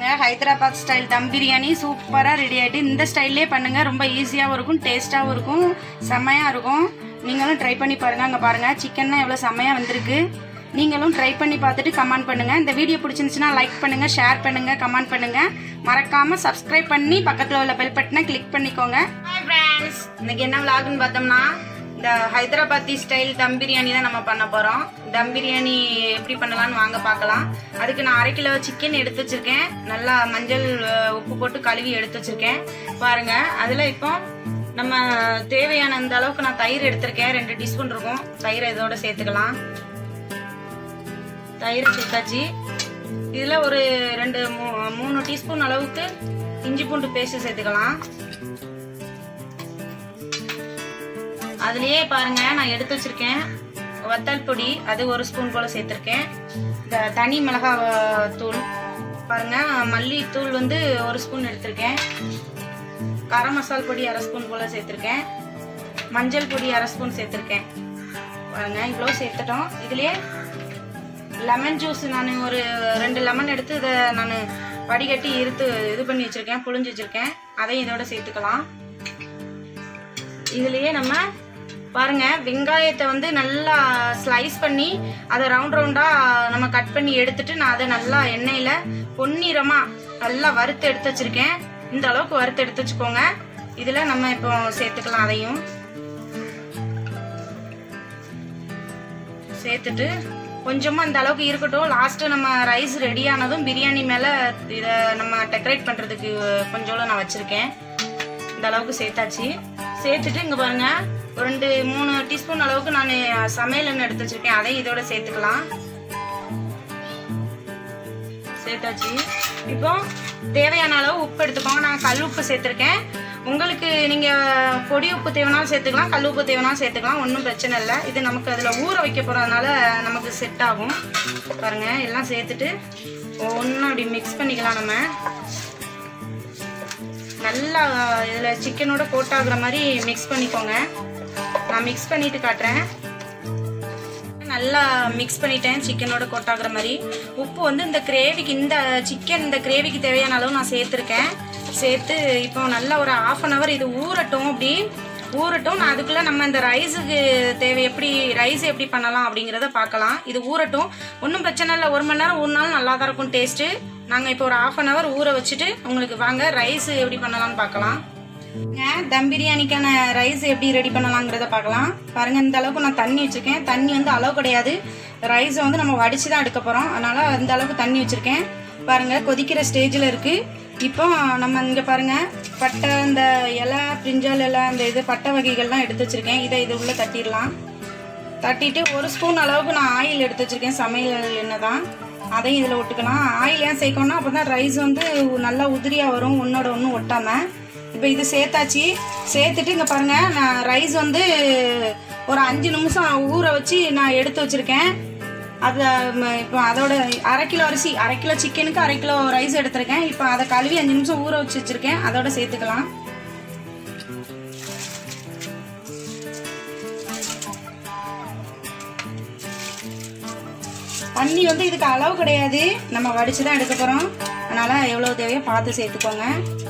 பாருங்க ஹைதராபாத் ஸ்டைல் தம் பிரியாணி சூப்பராக ரெடி ஆகிட்டு இந்த ஸ்டைல்லே பண்ணுங்க ரொம்ப ஈஸியாகவும் இருக்கும் டேஸ்ட்டாகவும் இருக்கும் செம்மையாக இருக்கும் நீங்களும் ட்ரை பண்ணி பாருங்க அங்கே பாருங்க சிக்கன்னா எவ்வளோ செம்மையாக வந்திருக்கு நீங்களும் ட்ரை பண்ணி பார்த்துட்டு கமெண்ட் பண்ணுங்க இந்த வீடியோ பிடிச்சிருந்துச்சுன்னா லைக் பண்ணுங்க ஷேர் பண்ணுங்க கமெண்ட் பண்ணுங்க மறக்காம சப்ஸ்கிரைப் பண்ணி பக்கத்தில் உள்ள பெல் பட்டனை கிளிக் பண்ணிக்கோங்க ஹாய் ஃப்ரெண்ட்ஸ் இன்னைக்கு என்ன விளாகுன்னு பார்த்தோம்னா இந்த ஹைதராபாத்தி ஸ்டைல் தம் பிரியாணி தான் நம்ம பண்ண போகிறோம் தம் பிரியாணி எப்படி பண்ணலாம்னு வாங்க பார்க்கலாம் அதுக்கு நான் அரை கிலோ சிக்கன் எடுத்து வச்சிருக்கேன் நல்லா மஞ்சள் அஹ், உப்பு போட்டு கழுவி எடுத்து வச்சிருக்கேன் பாருங்க அதில் இப்போ நம்ம தேவையான அந்த அளவுக்கு நான் தயிர் எடுத்திருக்கேன் ரெண்டு டீஸ்பூன் இருக்கும் தயிரை இதோட சேர்த்துக்கலாம் தயிர் சேர்த்தாச்சு இதில் ஒரு ரெண்டு மூ- மூணு டீஸ்பூன் அளவுக்கு இஞ்சி பூண்டு பேஸ்ட் சேர்த்துக்கலாம் அதுலயே பாருங்க நான் எடுத்து வச்சிருக்கேன் வத்தல் பொடி அது ஒரு ஸ்பூன் போல சேர்த்துருக்கேன் இந்த தனி மிளகாய் அஹ், தூள் பாருங்க மல்லி தூள் வந்து ஒரு ஸ்பூன் எடுத்திருக்கேன் கரம் மசால் பொடி அரை ஸ்பூன் போல சேர்த்துருக்கேன் மஞ்சள் பொடி அரை ஸ்பூன் சேர்த்துருக்கேன் பாருங்க இவ்வளோ சேர்த்துட்டோம் இதுலயே லெமன் ஜூஸ் நான் ஒரு ரெண்டு லெமன் எடுத்து இதை நான் வடிகட்டி இருத்து இது பண்ணி வச்சிருக்கேன் புழிஞ்சு வச்சிருக்கேன் அதையும் இதோட சேர்த்துக்கலாம் இதுலயே நம்ம பாருங்க வெங்காயத்தை வந்து நல்லா ஸ்லைஸ் பண்ணி அதை ரவுண்ட் ரவுண்டா நம்ம கட் பண்ணி எடுத்துட்டு நான் அதை நல்லா எண்ணெயில பொன்னிறமா நல்லா வறுத்து எடுத்து வச்சிருக்கேன் இந்த அளவுக்கு வறுத்து எடுத்து வச்சுக்கோங்க இதுல நம்ம இப்போ சேர்த்துக்கலாம் அதையும் சேர்த்துட்டு கொஞ்சமா இந்த அளவுக்கு இருக்கட்டும் லாஸ்ட் நம்ம ரைஸ் ரெடி ஆனதும் பிரியாணி மேல இதை நம்ம டெக்கரேட் பண்றதுக்கு கொஞ்சோள நான் வச்சிருக்கேன் இந்த அளவுக்கு சேர்த்தாச்சு சேர்த்துட்டு இங்க பாருங்க ஒரு ரெண்டு மூணு டீஸ்பூன் அளவுக்கு நான் சமையல் எண்ணெய் எடுத்து வச்சிருக்கேன் அதையும் இதோட சேர்த்துக்கலாம் சேர்த்தாச்சு இப்போ தேவையான அளவு உப்பு எடுத்துக்கோங்க நான் கல் உப்பு சேர்த்துருக்கேன் உங்களுக்கு நீங்க பொடி உப்பு தேவைனாலும் சேர்த்துக்கலாம் கல் உப்பு தேவைனாலும் சேர்த்துக்கலாம் ஒன்றும் பிரச்சனை இல்லை இது நமக்கு அதில் ஊற வைக்க போறதுனால நமக்கு செட் ஆகும் பாருங்க எல்லாம் சேர்த்துட்டு ஒன்றும் அப்படி மிக்ஸ் பண்ணிக்கலாம் நம்ம நல்லா இதில் சிக்கனோட கோட் ஆகுற மாதிரி மிக்ஸ் பண்ணிக்கோங்க நான் மிக்ஸ் பண்ணிட்டு காட்டுறேன் நல்லா மிக்ஸ் பண்ணிட்டேன் சிக்கனோட கோட் ஆகுற மாதிரி உப்பு வந்து இந்த கிரேவிக்கு இந்த சிக்கன் இந்த கிரேவிக்கு தேவையான அளவு நான் சேர்த்துருக்கேன் சேர்த்து இப்போ நல்லா ஒரு ஆஃப் அன் ஹவர் இது ஊறட்டும் அப்படி ஊறட்டும் நான் அதுக்குள்ள நம்ம இந்த ரைஸுக்கு தேவை எப்படி ரைஸ் எப்படி பண்ணலாம் அப்படிங்கிறத பார்க்கலாம் இது ஊறட்டும் ஒன்றும் பிரச்சனை இல்லை ஒரு மணி நேரம் ஊறினாலும் நல்லா தான் இருக்கும் டேஸ்ட்டு நாங்கள் இப்போ ஒரு ஆஃப் அன் ஹவர் ஊற வச்சுட்டு உங்களுக்கு வாங்க ரைஸ் எப்படி பண்ணலாம்னு பார்க்கலாம் ஏன் தம் பிரியாணிக்கான ரைஸ் எப்படி ரெடி பண்ணலாங்கிறத பார்க்கலாம் பாருங்க இந்த அளவுக்கு நான் தண்ணி வச்சிருக்கேன் தண்ணி வந்து அளவு கிடையாது ரைஸை வந்து நம்ம வடிச்சு தான் எடுக்க போகிறோம் அதனால இந்த அளவுக்கு தண்ணி வச்சிருக்கேன் பாருங்க கொதிக்கிற ஸ்டேஜில் இருக்கு இப்போ நம்ம இங்கே பாருங்க பட்டை இந்த இலை பிரிஞ்சால் இலை அந்த இது பட்டை வகைகள்லாம் எடுத்து வச்சிருக்கேன் இதை இது உள்ள தட்டிடலாம் தட்டிட்டு ஒரு ஸ்பூன் அளவுக்கு நான் ஆயில் எடுத்து வச்சிருக்கேன் சமையல் எண்ணெய் தான் அதையும் இதில் விட்டுக்கலாம் ஆயில் ஏன் சேர்க்கணும்னா அப்போ தான் ரைஸ் வந்து நல்லா உதிரியாக வரும் ஒன்றோட ஒன்று ஒட்டாமல் இப்போ இது சேர்த்தாச்சு சேர்த்துட்டு இங்கே பாருங்கள் நான் ரைஸ் வந்து ஒரு அஞ்சு நிமிஷம் ஊற வச்சு நான் எடுத்து வச்சுருக்கேன் அதை ம- இப்போ அதோட அரை கிலோ அரிசி அரை கிலோ சிக்கனுக்கு அரை கிலோ ரைஸ் எடுத்திருக்கேன் இப்போ அதை கழுவி அஞ்சு நிமிஷம் ஊற வச்சு வச்சுருக்கேன் அதோட சேர்த்துக்கலாம் தண்ணி வந்து இதுக்கு அளவு கிடையாது நம்ம வடிச்சு தான் எடுக்க போகிறோம் அதனால் எவ்வளோ தேவையோ பார்த்து சேர்த்துக்கோங்க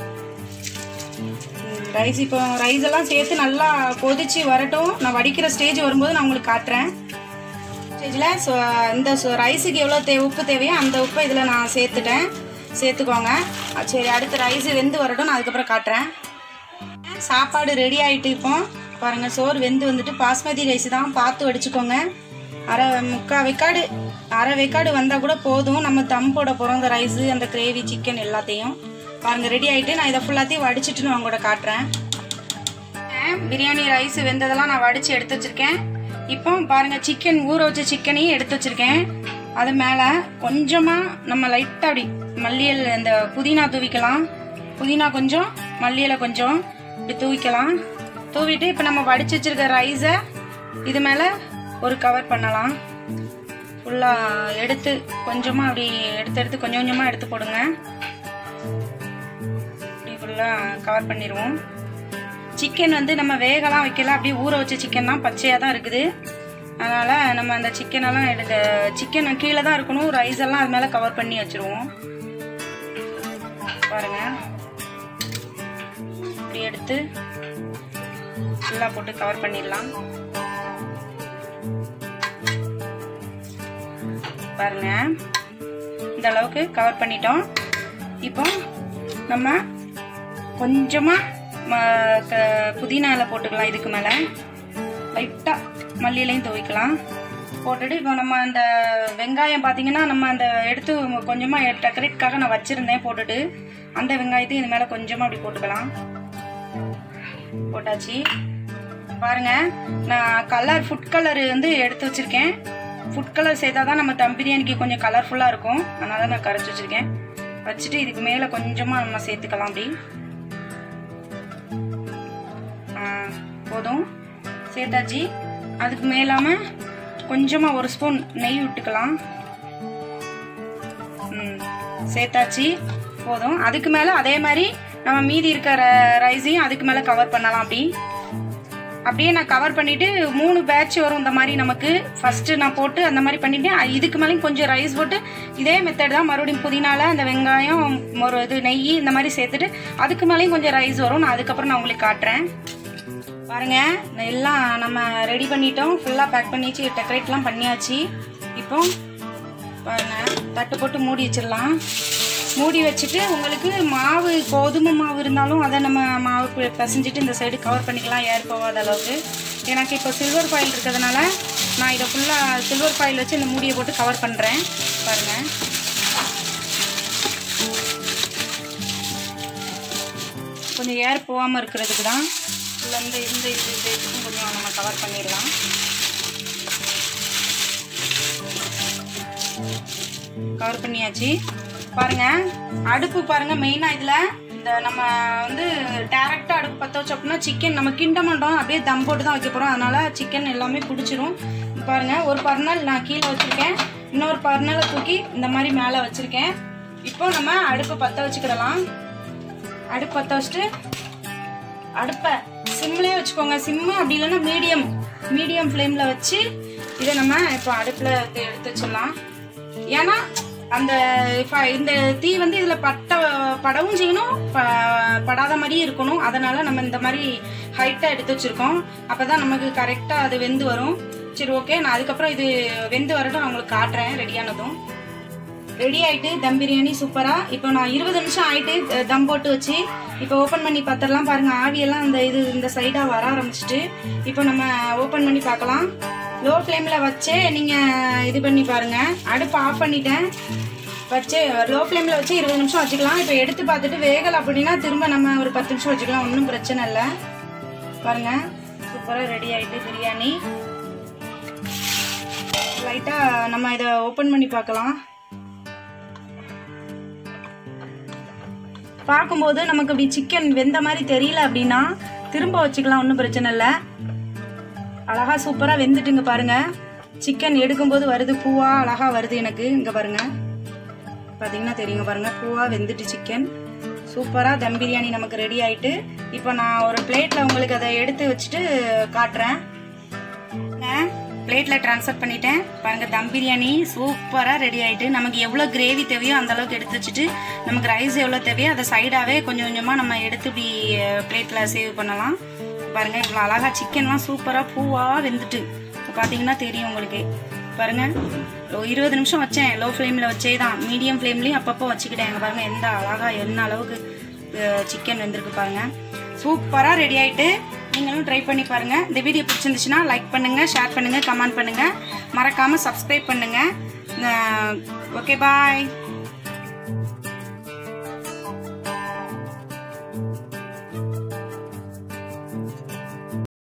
ரைஸ் இப்போ ரைஸ் எல்லாம் சேர்த்து நல்லா கொதிச்சு வரட்டும் நான் வடிக்கிற ஸ்டேஜ் வரும்போது நான் உங்களுக்கு காட்டுறேன் ஸ்டேஜில் ஸோ இந்த ஸோ ரைஸுக்கு எவ்வளோ தே உப்பு தேவையோ அந்த உப்பை இதில் நான் சேர்த்துட்டேன் சேர்த்துக்கோங்க அஹ் சரி அடுத்து ரைஸ் வெந்து வரட்டும் நான் அதுக்கப்புறம் காட்டுறேன் சாப்பாடு ரெடி ஆயிட்டு இப்போ பாருங்க சோறு வெந்து வந்துட்டு பாஸ்மதி ரைஸ் தான் பார்த்து வடிச்சுக்கோங்க அரை முக்கா வெக்காடு அரை வெக்காடு வந்தால் கூட போதும் நம்ம தம் போட போகிறோம் இந்த ரைஸு அந்த கிரேவி சிக்கன் எல்லாத்தையும் பாருங்க ரெடி ஆயிட்டு நான் இதை ஃபுல்லாத்தையும் வடிச்சிட்டு நான் உங்களோட காட்டுறேன் பிரியாணி ரைஸ் வெந்ததெல்லாம் நான் வடிச்சு எடுத்து வச்சிருக்கேன் இப்போ பாருங்க சிக்கன் ஊற வச்ச சிக்கனையும் எடுத்து வச்சிருக்கேன் அது மேலே கொஞ்சமாக நம்ம லைட்டாக அப்படி மல்லியல் இந்த புதினா தூவிக்கலாம் புதினா கொஞ்சம் மல்லியலை கொஞ்சம் இப்படி தூவிக்கலாம் தூவிட்டு இப்போ நம்ம வடிச்சு வச்சிருக்க ரைஸை இது மேலே ஒரு கவர் பண்ணலாம் ஃபுல்லாக எடுத்து கொஞ்சமாக அப்படி எடுத்து எடுத்து கொஞ்சம் கொஞ்சமாக எடுத்து போடுங்க இப்படி ஃபுல்லாக கவர் பண்ணிடுவோம் சிக்கன் வந்து நம்ம வேகலாம் வைக்கல அப்படியே ஊற வச்ச சிக்கன் தான் பச்சையாக தான் இருக்குது அதனால் நம்ம அந்த சிக்கனெல்லாம் எடுக்க சிக்கன் கீழே தான் இருக்கணும் ரைஸ் எல்லாம் அது மேலே கவர் பண்ணி வச்சுருவோம் எடுத்து ஃபுல்லாக போட்டு கவர் பண்ணிடலாம் பாருங்க இந்த அளவுக்கு கவர் பண்ணிட்டோம் இப்போ நம்ம கொஞ்சமாக புதினா இலை போட்டுக்கலாம் இதுக்கு மேலே லைட்டாக மல்லியிலையும் துவைக்கலாம் போட்டுட்டு இப்போ நம்ம அந்த வெங்காயம் பார்த்தீங்கன்னா நம்ம அந்த எடுத்து கொஞ்சமாக டெக்கரேட்காக நான் வச்சுருந்தேன் போட்டுட்டு அந்த வெங்காயத்தையும் இது மேலே கொஞ்சமாக அப்படி போட்டுக்கலாம் போட்டாச்சு பாருங்க நான் கலர் ஃபுட் கலர் வந்து எடுத்து வச்சிருக்கேன் ஃபுட் கலர் சேர்த்தா தான் நம்ம தம் பிரியாணிக்கு கொஞ்சம் கலர்ஃபுல்லாக இருக்கும் அதனால நான் கரைச்சி வச்சிருக்கேன் வச்சுட்டு இதுக்கு மேலே கொஞ்சமாக நம்ம சேர்த்துக்கலாம் அப்படி போதும் சேர்த்தாச்சு அதுக்கு மேலாம கொஞ்சமாக ஒரு ஸ்பூன் நெய் விட்டுக்கலாம் ம் சேர்த்தாச்சு போதும் அதுக்கு மேலே அதே மாதிரி நம்ம மீதி இருக்கிற ரைஸையும் அதுக்கு மேலே கவர் பண்ணலாம் அப்படி அப்படியே நான் கவர் பண்ணிட்டு மூணு பேட்ச் வரும் இந்த மாதிரி நமக்கு ஃபர்ஸ்ட் நான் போட்டு அந்த மாதிரி பண்ணிட்டு இதுக்கு மேலேயும் கொஞ்சம் ரைஸ் போட்டு இதே மெத்தட் தான் மறுபடியும் புதினால அந்த வெங்காயம் ஒரு இது நெய் இந்த மாதிரி சேர்த்துட்டு அதுக்கு மேலேயும் கொஞ்சம் ரைஸ் வரும் நான் அதுக்கப்புறம் நான் உங்களுக்கு காட்டுறேன் பாருங்க எல்லாம் நம்ம ரெடி பண்ணிட்டோம் ஃபுல்லாக பேக் பண்ணிச்சு டெக்கரேட்லாம் பண்ணியாச்சு இப்போ பாருங்க தட்டு போட்டு மூடி வச்சிடலாம் மூடி வச்சுட்டு உங்களுக்கு மாவு கோதுமை மாவு இருந்தாலும் அதை நம்ம மாவு பி- பிசைஞ்சிட்டு இந்த சைடு கவர் பண்ணிக்கலாம் ஏர் போகாத அளவுக்கு எனக்கு இப்போ சில்வர் ஃபாயில் இருக்கிறதுனால நான் இதை ஃபுல்லாக சில்வர் ஃபாயில் வச்சு இந்த மூடியை போட்டு கவர் பண்ணுறேன் பாருங்கள் கொஞ்சம் ஏர் போகாமல் இருக்கிறதுக்கு தான் இல்லை இந்த இந்த இது இதுக்கும் கொஞ்சம் நம்ம கவர் பண்ணிடலாம் கவர் பண்ணியாச்சு பாருங்க அடுப்பு பாருங்க மெயினா இதுல இந்த நம்ம வந்து டேரக்டா அடுப்பு பத்த வச்சோம் அப்படின்னா சிக்கன் நம்ம கிண்ட மாட்டோம் அப்படியே தம் போட்டு தான் வைக்க போறோம் அதனால சிக்கன் எல்லாமே பிடிச்சிரும் பாருங்க ஒரு பர்னல் நான் கீழே வச்சிருக்கேன் இன்னொரு பர்னலை தூக்கி இந்த மாதிரி மேலே வச்சிருக்கேன் இப்போ நம்ம அடுப்பு பத்த வச்சுக்கிடலாம் அடுப்பு பத்த வச்சுட்டு அடுப்பை சிம்லேயே வச்சுக்கோங்க சிம்மு அப்படி இல்லைன்னா மீடியம் மீடியம் ஃப்ளேமில் வச்சு இதை நம்ம இப்போ அடுப்பில் எடுத்து வச்சிடலாம் ஏன்னா அந்த ஃப- இந்த தீ வந்து இதில் பட்ட படவும் செய்யணும் ப- படாத மாதிரியும் இருக்கணும் அதனால நம்ம இந்த மாதிரி ஹைட்டாக எடுத்து வச்சிருக்கோம் அப்போ தான் நமக்கு கரெக்டாக அது வெந்து வரும் சரி ஓகே நான் அதுக்கப்புறம் இது வெந்து வரட்டும் நான் உங்களுக்கு காட்டுறேன் ரெடியானதும் ரெடி ஆயிட்டு தம் பிரியாணி சூப்பரா இப்போ நான் இருபது நிமிஷம் ஆயிட்டு அஹ், தம் போட்டு வச்சு இப்போ ஓபன் பண்ணி பார்த்துடலாம் பாருங்க ஆவியெல்லாம் அந்த இது இந்த சைடா வர ஆரம்பிச்சிட்டு இப்போ நம்ம ஓபன் பண்ணி பார்க்கலாம் லோ ஃப்ளேம்ல வச்சே நீங்க இது பண்ணி பாருங்க அடுப்பு ஆஃப் பண்ணிட்டேன் வச்சு லோ ஃப்ளேம்ல வச்சு இருபது நிமிஷம் வச்சுக்கலாம் இப்போ எடுத்து பார்த்துட்டு வேகலை அப்படின்னா திரும்ப நம்ம ஒரு பத்து நிமிஷம் வச்சுக்கலாம் ஒன்றும் பிரச்சனை இல்லை பாருங்க சூப்பராக ரெடி ஆயிட்டு பிரியாணி லைட்டாக நம்ம இதை ஓப்பன் பண்ணி பார்க்கலாம் பார்க்கும்போது நமக்கு இப்படி சிக்கன் வெந்த மாதிரி தெரியல அப்படின்னா திரும்ப வச்சுக்கலாம் ஒன்றும் பிரச்சனை இல்லை அழகா சூப்பராக வெந்துட்டுங்க பாருங்க சிக்கன் எடுக்கும்போது வருது பூவா அழகா வருது எனக்கு இங்க பாருங்க பார்த்தீங்கன்னா தெரியுங்க பாருங்க பூவா வெந்துட்டு சிக்கன் சூப்பராக தம் பிரியாணி நமக்கு ரெடி ஆயிட்டு இப்போ நான் ஒரு பிளேட்ல உங்களுக்கு அதை எடுத்து வச்சுட்டு காட்டுறேன் பிளேட்ல ட்ரான்ஸ்ஃபர் பண்ணிட்டேன் பாருங்க தம் பிரியாணி சூப்பராக ரெடி ஆயிட்டு நமக்கு எவ்வளோ கிரேவி தேவையோ அந்த அளவுக்கு எடுத்து வச்சுட்டு நமக்கு ரைஸ் எவ்வளோ தேவையோ அதை சைடாகவே கொஞ்சம் கொஞ்சமாக நம்ம எடுத்து இப்படி பிளேட்டில் சேவ் பண்ணலாம் பாருங்க இவ்வளோ அழகா சிக்கன்லாம் சூப்பராக பூவாக வெந்துட்டு இப்போ பார்த்தீங்கன்னா தெரியும் உங்களுக்கு பாருங்க ஒரு இருபது நிமிஷம் வச்சேன் லோ ஃப்ளேமில் வச்சே தான் மீடியம் ஃப்ளேம்லேயும் அப்பப்போ வச்சுக்கிட்டேன் இங்க பாருங்க எந்த அழகா என்ன அளவுக்கு சிக்கன் வெந்திருக்கு பாருங்க சூப்பராக ரெடி ஆயிட்டு நீங்களும் ட்ரை பண்ணி பாருங்க இந்த வீடியோ பிடிச்சிருந்துச்சுன்னா லைக் பண்ணுங்க ஷேர் பண்ணுங்க கமெண்ட் பண்ணுங்க மறக்காம சப்ஸ்கிரைப் பண்ணுங்க ஓகே பாய்